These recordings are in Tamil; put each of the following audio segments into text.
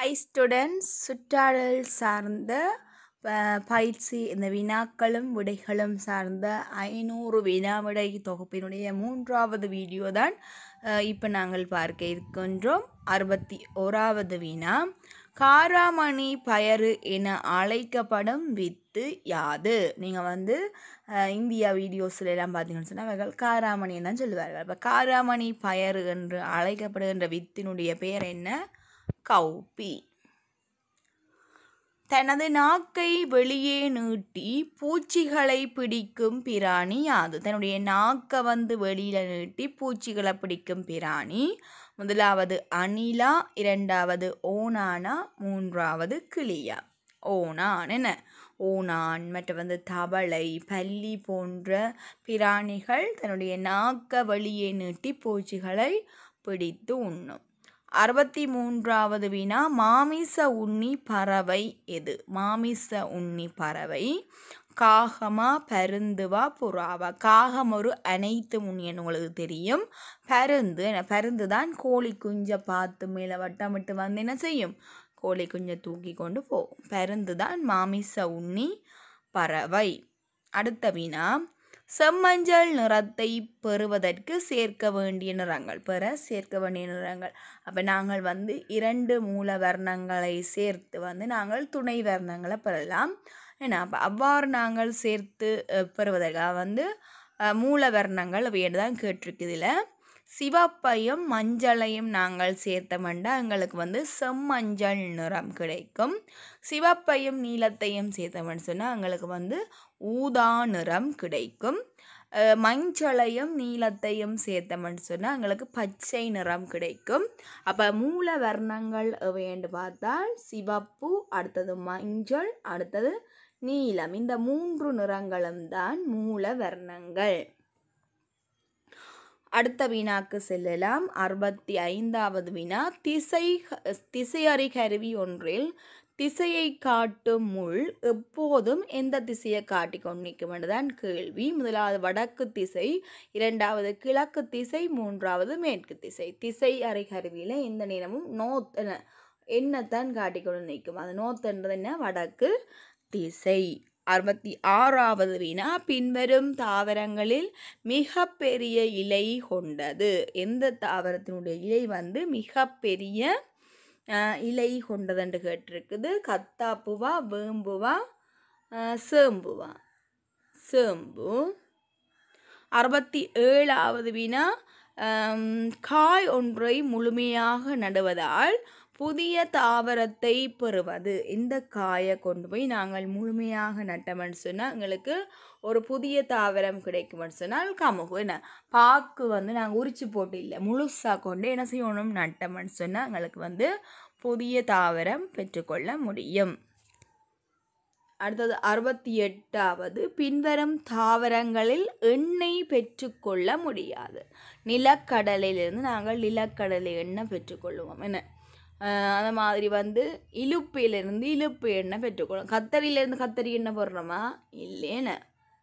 ஹாய் ஸ்டூடெண்ட்ஸ் சுற்றாடல் சார்ந்த ப- பயிற்சி இந்த வினாக்களும் விடைகளும் சார்ந்த ஐநூறு வினாவிடை தொகுப்பினுடைய மூன்றாவது வீடியோ தான் இப்போ நாங்கள் பார்க்க இருக்கின்றோம் அறுபத்தி ஓராவது வினா காராமணி பயறு என அழைக்கப்படும் வித்து யாது நீங்கள் வந்து அஹ், இந்தியா வீடியோஸ்ல எல்லாம் பார்த்தீங்கன்னு சொன்னால் அவர்கள் காராமணி தான் சொல்லுவார்கள் இப்போ காராமணி பயறு என்று அழைக்கப்படுகின்ற வித்தினுடைய பெயர் என்ன கௌபி தனது நாக்கை வெளியே நீட்டி பூச்சிகளை பிடிக்கும் பிராணி யாது தன்னுடைய நாக்கை வந்து வெளியில நீட்டி பூச்சிகளை பிடிக்கும் பிராணி முதலாவது அணிலா இரண்டாவது ஓனானா மூன்றாவது கிளியா ஓணான் என்ன ஓணான் மற்ற வந்து தவளை பல்லி போன்ற பிராணிகள் தன்னுடைய நாக்க வெளியே நீட்டி பூச்சிகளை பிடித்து உண்ணும் அறுபத்தி மூன்றாவது வினா மாமிச உண்ணி பறவை எது மாமிச உண்ணி பறவை காகமா பருந்துவா புறாவா காகம் ஒரு அனைத்து உண்ணின்னு உங்களுக்கு தெரியும் பருந்து என்ன பருந்து தான் கோழி குஞ்சை பார்த்து மேலே வட்டமிட்டு வந்து என்ன செய்யும் கோழி குஞ்சை தூக்கி கொண்டு போகும் பருந்து தான் மாமிச உண்ணி பறவை அடுத்த வினா செம்மஞ்சள் நிறத்தை பெறுவதற்கு சேர்க்க வேண்டிய நிறங்கள் பெற சேர்க்க வேண்டிய நிறங்கள் அப்போ நாங்கள் வந்து இரண்டு மூல வர்ணங்களை சேர்த்து வந்து நாங்கள் துணை வர்ணங்களை பெறலாம் ஏன்னா அப்போ அவ்வாறு நாங்கள் சேர்த்து அஹ், பெறுவதற்காக வந்து அஹ், மூல வர்ணங்கள் அப்படின்னு தான் கேட்டிருக்கு இதில் சிவப்பையும் மஞ்சளையும் நாங்கள் சேர்த்தோம்னா எங்களுக்கு வந்து செம்மஞ்சள் நிறம் கிடைக்கும் சிவப்பையும் நீலத்தையும் சேர்த்தோம்னு சொன்னால் எங்களுக்கு வந்து ஊதா நிறம் கிடைக்கும் அஹ் மஞ்சளையும் நீலத்தையும் சேர்த்தோம்னு சொன்னால் எங்களுக்கு பச்சை நிறம் கிடைக்கும் அப்போ மூல வர்ணங்கள் எவைன்னு பார்த்தால் சிவப்பு அடுத்தது மஞ்சள் அடுத்தது நீலம் இந்த மூன்று நிறங்களும் தான் மூல வர்ணங்கள் அடுத்த வினாக்கு செல்லலாம் அறுபத்தி ஐந்தாவது வினா திசை திசையறி கருவி ஒன்றில் திசையை காட்டும் முள் எப்போதும் எந்த திசையை காட்டி கொண்டிருக்கும் என்றுதான் கேள்வி முதலாவது வடக்கு திசை இரண்டாவது கிழக்கு திசை மூன்றாவது மேற்கு திசை திசை அறை கருவியில் எந்த நேரமும் நோத் என- என்னத்தான் காட்டி கொண்டு நிற்கும் அது நோத்துன்றது என்ன வடக்கு திசை அறுபத்தி ஆறாவது வினா பின்வரும் தாவரங்களில் மிக பெரிய இலை கொண்டது எந்த தாவரத்தினுடைய இலை வந்து மிக பெரிய அஹ், இலை கொண்டதுன்னு கேட்டிருக்குது கத்தாப்புவா வேம்புவா அஹ், சேம்புவா சேம்பு அறுபத்தி ஏழாவது வினா ஆம், காய் ஒன்றை முழுமையாக நடுவதால் புதிய தாவரத்தை பெறுவது இந்த காயை கொண்டு போய் நாங்கள் முழுமையாக நட்டோம்னு சொன்னால் எங்களுக்கு ஒரு புதிய தாவரம் கிடைக்கும்னு சொன்னால் கமுகு என்ன பாக்கு வந்து நாங்கள் உரிச்சு போட்டு இல்லை முழுசாக கொண்டு என்ன செய்யணும் நட்டோம்னு சொன்னால் எங்களுக்கு வந்து புதிய தாவரம் பெற்றுக்கொள்ள முடியும் அடுத்தது அறுபத்தி எட்டாவது பின்வரும் தாவரங்களில் எண்ணெய் பெற்றுக்கொள்ள முடியாது நிலக்கடலையிலிருந்து நாங்கள் நிலக்கடலை எண்ணெய் பெற்றுக்கொள்வோம் என்ன ஆஹ் அந்த மாதிரி வந்து இலுப்பையிலிருந்து இலுப்பு எண்ணெய் பெற்றுக்கொள்ளும் கத்தரியிலேருந்து கத்தரி எண்ணெய் போடுறோமா இல்லைன்னு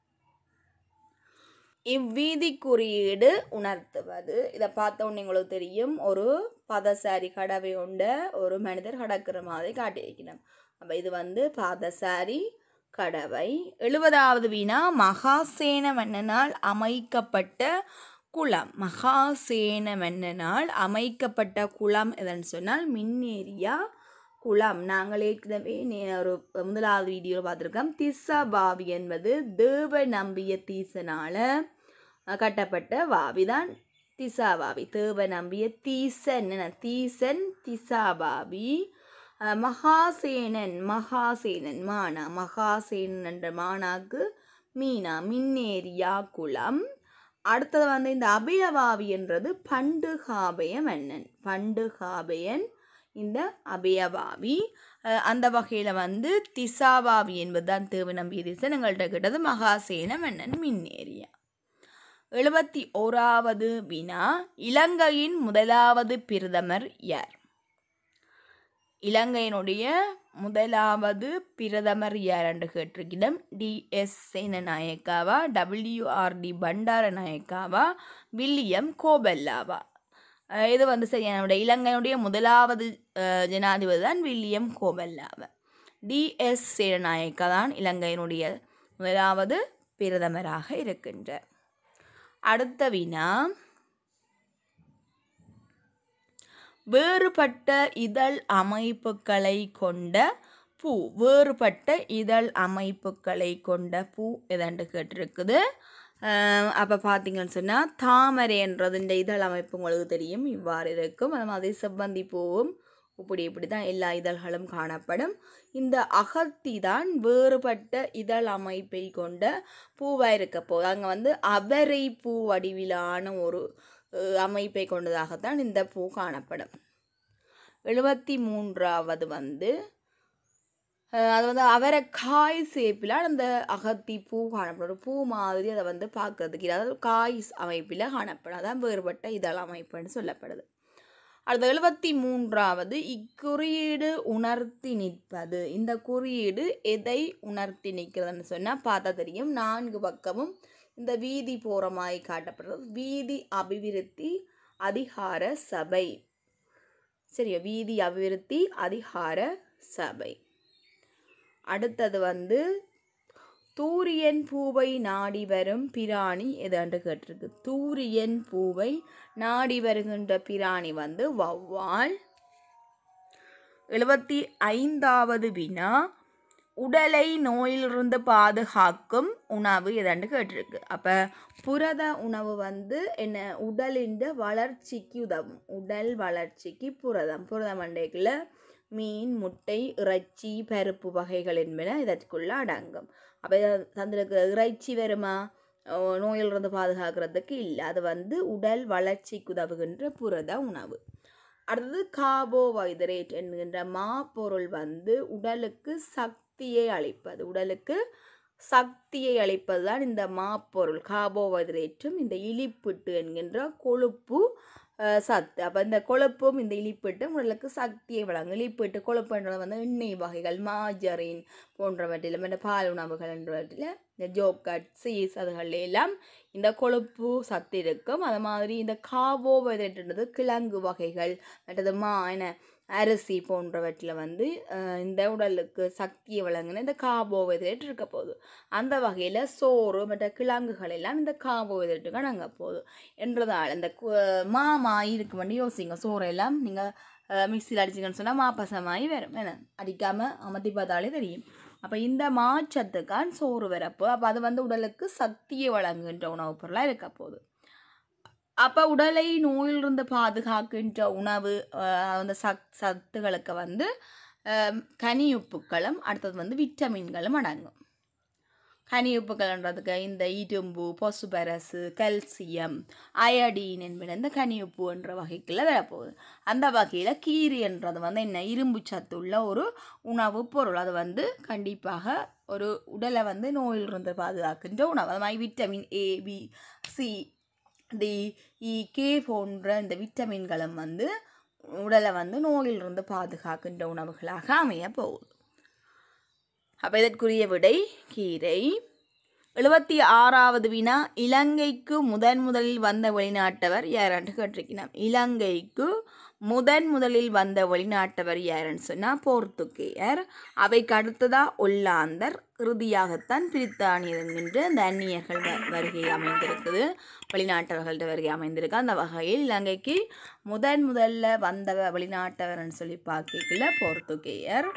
இவ்வீதி குறியீடு உணர்த்துவது இதை பார்த்த உடனே உங்களுக்கு தெரியும் ஒரு பதசாரி கடவை உண்ட ஒரு மனிதர் கடக்கிற மாதிரி காட்டியிருக்கிறோம் அப்போ இது வந்து பாதசாரி கடவை எழுபதாவது வினா மகாசேன மன்னனால் அமைக்கப்பட்ட குளம் மகாசேன மன்னனால் அமைக்கப்பட்ட குளம் எதுன்னு சொன்னால் மின்னேரியா குளம் நாங்கள் ஏற்கனவே நே- ஒரு முதலாவது வீடியோவில் பார்த்துருக்கோம் திஸ்ஸா பாவி என்பது தேவ நம்பிய தீசனால் கட்டப்பட்ட வாவிதான் திசாபாவி தேவ நம்பிய தீசன் என்ன? தீசன் திசாபாவி அஹ் மகாசேனன் மகாசேனன் மானா மகாசேனன் என்ற மானாக்கு மீனா மின்னேரியா குளம் அடுத்தது வந்து இந்த அபயவாவி என்றது பண்டுகாபய மன்னன் பண்டுகாபயன் இந்த அபயவாவி அஹ் அந்த வகையில் வந்து திசாவாவி என்பதுதான் தேவ நம்பிய திசன் எங்கள்கிட்ட கிட்டது மகாசேன மன்னன் மின்னேரியா எழுபத்தி ஓராவது வினா இலங்கையின் முதலாவது பிரதமர் யார் இலங்கையினுடைய முதலாவது பிரதமர் யார் என்று கேட்டிருக்கிறோம் டிஎஸ் சேனநாயக்காவா டபிள்யூஆர்டி பண்டார நாயக்காவா வில்லியம் கோபல்லாவா அஹ் இது வந்து சரியான விடை இலங்கையினுடைய முதலாவது அஹ், ஜனாதிபதி தான் வில்லியம் கோவல்லாவ டிஎஸ் சேனநாயக்கா தான் இலங்கையினுடைய முதலாவது பிரதமராக இருக்கின்றார் அடுத்த வினா வேறுபட்ட இதழ் அமைப்புகளை கொண்ட பூ வேறுபட்ட இதழ் அமைப்புகளை கொண்ட பூ எதாண்டு கேட்டிருக்குது அப்போ பார்த்தீங்கன்னு சொன்னால் தாமரைன்றது இந்த இதழ் அமைப்பு உங்களுக்கு தெரியும் இவ்வாறு இருக்கும் அது மாதிரி செவ்வந்தி பூவும் இப்படி இப்படி தான் எல்லா இதழ்களும் காணப்படும் இந்த அகத்தி தான் வேறுபட்ட இதழ் அமைப்பை கொண்ட பூவாக இருக்க போகுது அங்கே வந்து அவரை பூ வடிவிலான ஒரு அஹ், அமைப்பை கொண்டதாகத்தான் இந்த பூ காணப்படும் எழுபத்தி மூன்றாவது வந்து அஹ், அது வந்து அவரை காய் சேப்பில் அந்த அகத்தி பூ காணப்படும் ஒரு பூ மாதிரி அதை வந்து பார்க்கறதுக்கு அதாவது காய் அமைப்பில் காணப்படும் அதான் வேறுபட்ட இதழ் அமைப்புன்னு சொல்லப்படுது அடுத்த எழுபத்தி மூன்றாவது இக்குறியீடு உணர்த்தி நிற்பது இந்த குறியீடு எதை உணர்த்தி நிற்கிறதுன்னு சொன்னால் பார்த்தா தெரியும் நான்கு பக்கமும் இந்த வீதி போகிற மாதிரி காட்டப்படுறது வீதி அபிவிருத்தி அதிகார சபை சரியா வீதி அபிவிருத்தி அதிகார சபை அடுத்தது வந்து தூரியன் பூவை நாடி வரும் பிராணி எதாண்டு கேட்டிருக்கு தூரியன் பூவை நாடி வருகின்ற பிராணி வந்து வௌவால் எழுபத்தி ஐந்தாவது வினா உடலை நோயிலிருந்து பாதுகாக்கும் உணவு எதாண்டு கேட்டிருக்கு அப்போ புரத உணவு வந்து என்ன உடலின் வளர்ச்சிக்கு உதவும் உடல் வளர்ச்சிக்கு புரதம் புரதம் அண்டைக்குள்ள மீன் முட்டை இறைச்சி பருப்பு வகைகள் என்பன இதற்குள்ள அடங்கும் அப்போ தந்திருக்க இறைச்சி வருமா ஓ, நோயிலிருந்து பாதுகாக்கிறதுக்கு இல்லை அது வந்து உடல் வளர்ச்சிக்கு உதவுகின்ற புரத உணவு அடுத்தது கார்போஹைட்ரேட் என்கின்ற மாப்பொருள் வந்து உடலுக்கு சக்தியை அளிப்பது உடலுக்கு சக்தியை அளிப்பது தான் இந்த மாப்பொருள் கார்போஹைட்ரேட்டும் இந்த இலிப்பிட்டு என்கின்ற கொழுப்பு அஹ், சத்து அப்போ இந்த கொழுப்பும் இந்த இலிப்பிட்டும் உடலுக்கு சக்தியை வழங்கும் இலிப்பிட்டு கொழுப்புன்றது வந்து எண்ணெய் வகைகள் மாஜரின் போன்றவற்றிலும் இந்த பால் உணவுகள் என்றவற்றில் இந்த ஜோக்கட் சீஸ் அதுகளில் எல்லாம் இந்த கொழுப்பு சத்து இருக்கும் அது மாதிரி இந்த கார்போஹைட்ரேட்ன்றது கிழங்கு வகைகள் மற்றது மா என்ன அரிசி போன்றவற்றில் வந்து அஹ், இந்த உடலுக்கு சக்தியை வழங்கின இந்த கார்போஹைட்ரேட் இருக்க போகுது அந்த வகையில் சோறு மற்ற கிழங்குகள் எல்லாம் இந்த கார்போஹைட்ரேட்டுக்கு அடங்க போகுது என்றதால் இந்த கு- மாமாய் இருக்கு வேண்டி யோசிங்க சோறு எல்லாம் நீங்கள் மிக்சியில் அடிச்சிங்கன்னு சொன்னால் மாப்பசமாயி வரும் என்ன அடிக்காமல் அமர்த்தி பார்த்தாலே தெரியும் அப்போ இந்த மாச்சத்துக்கான் சோறு வரப்போ அப்போ அது வந்து உடலுக்கு சக்தியை வழங்குகின்ற உணவுப் பொருளாக இருக்க போகுது அப்போ உடலை நோயிலிருந்து பாதுகாக்கின்ற உணவு அஹ், அந்த சத் சத்துகளுக்கு வந்து அஹ், கனியுப்புக்களும் அடுத்தது வந்து விட்டமின்களும் அடங்கும் கனியுப்புகள்ன்றதுக்கு இந்த இரும்பு பொசுபரசு கல்சியம் அயடின் என்பன இந்த கனியுப்பு என்ற வகைக்குள்ள வரப்போகுது அந்த வகையில் கீரைன்றது வந்து என்ன இரும்பு சத்துள்ள ஒரு உணவுப் பொருள் அது வந்து கண்டிப்பாக ஒரு உடலை வந்து நோயிலிருந்து பாதுகாக்கின்ற உணவு அது மாதிரி vitamin A B C D E K போன்ற இந்த விட்டமின்களும் வந்து உடலை வந்து நோயிலிருந்து பாதுகாக்கின்ற உணவுகளாக அமைய போகுது அப்போ இதற்குரிய விடை கீரை எழுபத்தி ஆறாவது வினா இலங்கைக்கு முதன் முதலில் வந்த வெளிநாட்டவர் யாருன்னு கேட்டிருக்கிறோம் இலங்கைக்கு முதன் முதலில் வந்த வெளிநாட்டவர் யாருன்னு சொன்னால் போர்த்துகேயர் அவைக்கு அடுத்ததாக ஒல்லாந்தர் இறுதியாகத்தான் பிரித்தானியர் என்கின்ற இந்த அந்நியர்கள் வ- வருகை அமைந்திருக்குது வெளிநாட்டவர்கள்ட்ட வருகை அமைந்திருக்கு அந்த வகையில் இலங்கைக்கு முதன் முதல்ல வந்த வெளிநாட்டவர்னு சொல்லி பார்க்கல போர்த்துகேயர்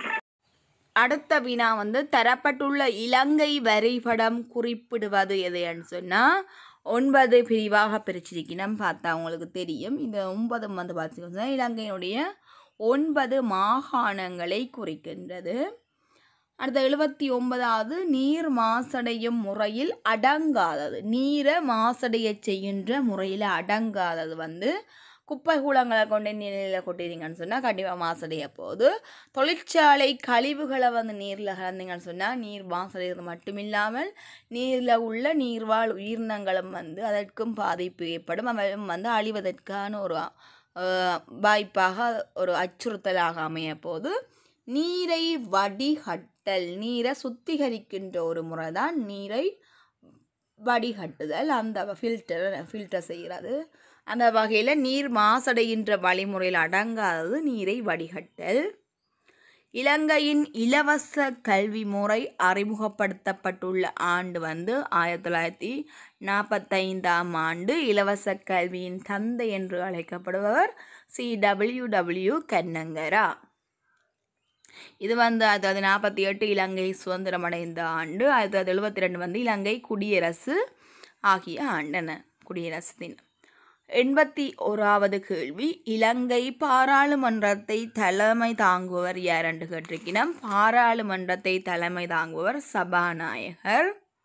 அடுத்த வினா வந்து தரப்பட்டுள்ள இலங்கை வரைபடம் குறிப்பிடுவது எதுன்னு சொன்னால் ஒன்பது பிரிவாக பிரிச்சிருக்கணும் பார்த்தா உங்களுக்கு தெரியும் இந்த ஒன்பது வந்து பார்த்தீங்கன்னா இலங்கையினுடைய ஒன்பது மாகாணங்களை குறிக்கின்றது அடுத்த எழுபத்தி ஒன்பதாவது நீர் மாசடையும் முறையில் அடங்காதது நீரை மாசடைய செய்கின்ற முறையில் அடங்காதது வந்து குப்பை கூலங்களை கொண்டு நீரில் கொட்டிட்டீங்கன்னு சொன்னால் கண்டிப்பாக மாசடைய போகுது தொழிற்சாலை கழிவுகளை வந்து நீரில் கலந்தீங்கன்னு சொன்னால் நீர் மாசடைகிறது மட்டுமில்லாமல் நீரில் உள்ள நீர்வாழ் உயிரினங்களும் வந்து அதற்கும் பாதிப்பு ஏற்படும் அவையும் வந்து அழிவதற்கான ஒரு அஹ், வாய்ப்பாக ஒரு அச்சுறுத்தலாக அமைய போது நீரை வடிகட்டல் நீரை சுத்திகரிக்கின்ற ஒரு முறை தான் நீரை வடிகட்டுதல் அந்த ஃபில்டர் ஃபில்டர் செய்கிறது அந்த வகையில் நீர் மாசடைகின்ற வழிமுறையில் அடங்காதது நீரை வடிகட்டல் இலங்கையின் இலவச கல்வி முறை அறிமுகப்படுத்தப்பட்டுள்ள ஆண்டு வந்து ஆயிரத்தி தொள்ளாயிரத்தி நாற்பத்தைந்தாம் ஆண்டு இலவச கல்வியின் தந்தை என்று அழைக்கப்படுபவர் சி டபிள்யூ டபிள்யூ கண்ணங்கரா இது வந்து ஆயிரத்தி தொள்ளாயிரத்தி நாற்பத்தி எட்டு இலங்கை சுதந்திரம் அடைந்த ஆண்டு ஆயிரத்தி தொள்ளாயிரத்தி எழுபத்தி ரெண்டு வந்து இலங்கை குடியரசு ஆகிய ஆண்டன குடியரசு தினம் எண்பத்தி ஓராவது கேள்வி இலங்கை பாராளுமன்றத்தை தலைமை தாங்குபவர் யார் என்று கேட்டிருக்கிறோம் பாராளுமன்றத்தை தலைமை தாங்குபவர் சபாநாயகர்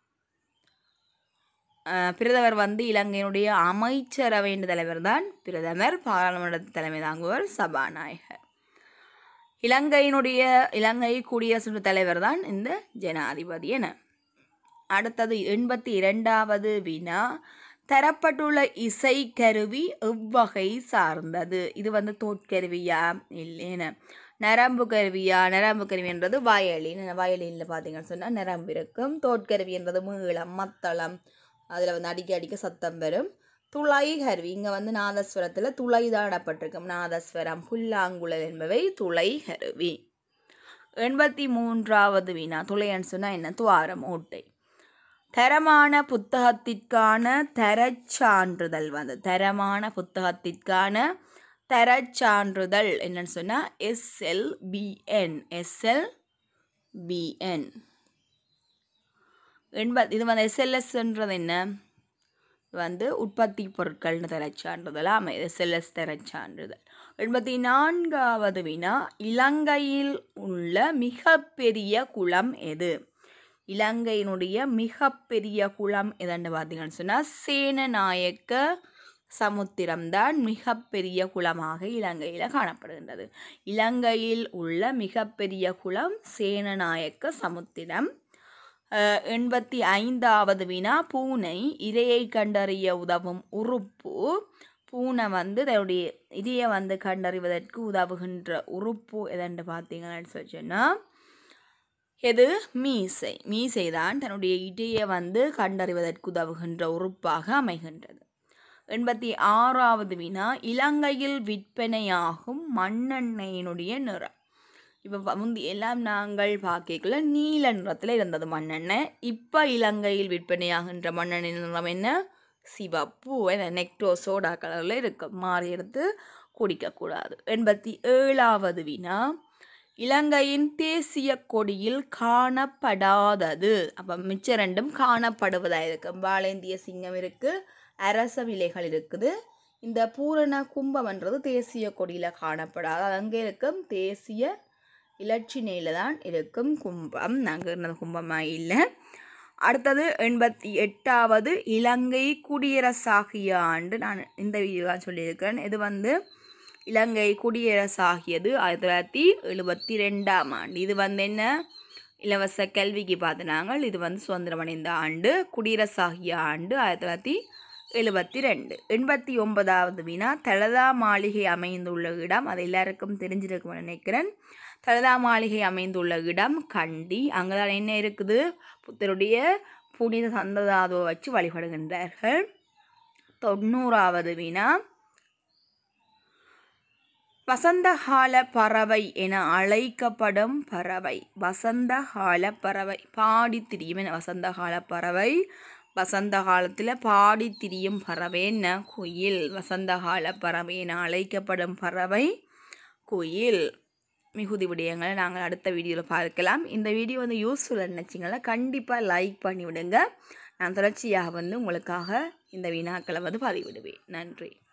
அஹ், பிரதமர் வந்து இலங்கையினுடைய அமைச்சரவையின் தலைவர் தான் பிரதமர் பாராளுமன்றத்தை தலைமை தாங்குபவர் சபாநாயகர் இலங்கையினுடைய இலங்கை குடியரசு தலைவர் தான் இந்த ஜனாதிபதி என அடுத்தது எண்பத்தி இரண்டாவது வினா தரப்பட்டுள்ள இசைக்கருவி எவ்வகை சார்ந்தது இது வந்து தோற்கருவியா இல்லைன்னு நரம்பு கருவியா நரம்பு கருவின்றது வயலின் வயலினில் பார்த்தீங்கன்னு சொன்னால் நரம்பு இருக்கும் தோற்கருவின்றது மீளம் மத்தளம் அதில் வந்து அடிக்க அடிக்க சத்தம் வரும் துளை கருவி இங்கே வந்து நாதஸ்வரத்தில் துளை தான் இடப்பட்டிருக்கும் நாதஸ்வரம் புல்லாங்குழல் என்பவை துளை கருவி எண்பத்தி மூன்றாவது வினா துளைன்னு சொன்னால் என்ன துவாரம் ஓட்டை தரமான புத்தகத்திற்கான தரச் சான்றிதழ் வந்து தரமான புத்தகத்திற்கான தரச் சான்றிதழ் என்னன்னு சொன்னால் எஸ்எல்பிஎன் எஸ்எல்பிஎன் எண்பத் இது வந்து எஸ்எல்எஸ்ன்றது என்ன இது வந்து உற்பத்தி பொருட்கள்னு தரச் சான்றிதழ் ஆமாம் எஸ்எல்எஸ் தரச் சான்றிதழ் எண்பத்தி நான்காவது வினா இலங்கையில் உள்ள மிகப்பெரிய குளம் எது இலங்கையினுடைய மிகப்பெரிய குளம் எதுன்னு பார்த்தீங்கன்னு சொன்னால் சேனநாயக்க சமுத்திரம்தான் மிகப்பெரிய குளமாக இலங்கையில் காணப்படுகின்றது இலங்கையில் உள்ள மிகப்பெரிய குளம் சேனநாயக்க சமுத்திரம் அஹ், எண்பத்தி ஐந்தாவது வினா பூனை இரையை கண்டறிய உதவும் உறுப்பு பூனை வந்து தன்னுடைய இரையை வந்து கண்டறிவதற்கு உதவுகின்ற உறுப்பு எதென்று பார்த்தீங்கன்னு சொல்லி சொன்னால் எது மீசை மீசை தான் தன்னுடைய இடையை வந்து கண்டறிவதற்கு உதவுகின்ற உறுப்பாக அமைகின்றது எண்பத்தி ஆறாவது வினா இலங்கையில் விற்பனையாகும் மண்ணெண்ணெயினுடைய நிறம் இப்போ முந்தி எல்லாம் நாங்கள் பார்க்கல நீல நிறத்தில் இருந்தது மண்ணெண்ணெய் இப்போ இலங்கையில் விற்பனையாகின்ற மண்ணெண்ணெய் நிறம் என்ன சிவப்பு என்ன நெக்டோ சோடா கலரில் இருக்கு மாறி எடுத்து குடிக்கக்கூடாது எண்பத்தி ஏழாவது வினா இலங்கையின் தேசிய கொடியில் காணப்படாதது அப்போ மிச்ச ரெண்டும் காணப்படுவதாக இருக்கு பாலேந்திய சிங்கம் இருக்குது அரச விலைகள் இருக்குது இந்த பூரண கும்பம்ன்றது தேசிய கொடியில் காணப்படாது அது அங்கே இருக்கும் தேசிய இலச்சினையில் தான் இருக்கும் கும்பம் நாங்கள் இருந்தது கும்பமாக இல்லை அடுத்தது எண்பத்தி எட்டாவது இலங்கை குடியரசாகிய ஆண்டு நான் இந்த வீடியோ தான் சொல்லியிருக்கேன் இது வந்து இலங்கை குடியரசாகியது ஆயிரத்தி தொள்ளாயிரத்தி எழுபத்தி ரெண்டாம் ஆண்டு இது வந்து என்ன இலவச கல்விக்கு பார்த்து நாங்கள் இது வந்து சுதந்திரம் அடைந்த ஆண்டு குடியரசாகிய ஆண்டு ஆயிரத்தி தொள்ளாயிரத்தி எழுபத்தி ரெண்டு எண்பத்தி ஒன்பதாவது வினா தலதா மாளிகை அமைந்துள்ள இடம் அது எல்லாருக்கும் தெரிஞ்சிருக்கும்னு நினைக்கிறேன் தலதா மாளிகை அமைந்துள்ள இடம் கண்டி அங்கே தான் என்ன இருக்குது புத்தருடைய புனித சந்ததாதுவை வச்சு வழிபடுகின்றார்கள் தொண்ணூறாவது வினா வசந்தகால பறவை என அழைக்கப்படும் பறவை வசந்தகால பறவை பாடி திரியும் என வசந்தகால பறவை வசந்த காலத்தில் பாடி திரியும் பறவை என்ன குயில் வசந்தகால பறவை என அழைக்கப்படும் பறவை குயில் மிகுதி விடயங்களை நாங்கள் அடுத்த வீடியோவில் பார்க்கலாம் இந்த வீடியோ வந்து யூஸ்ஃபுல்லாக நினச்சிங்களா கண்டிப்பாக லைக் பண்ணி விடுங்க நான் தொடர்ச்சியாக வந்து உங்களுக்காக இந்த வினாக்களை வந்து பதிவிடுவேன் நன்றி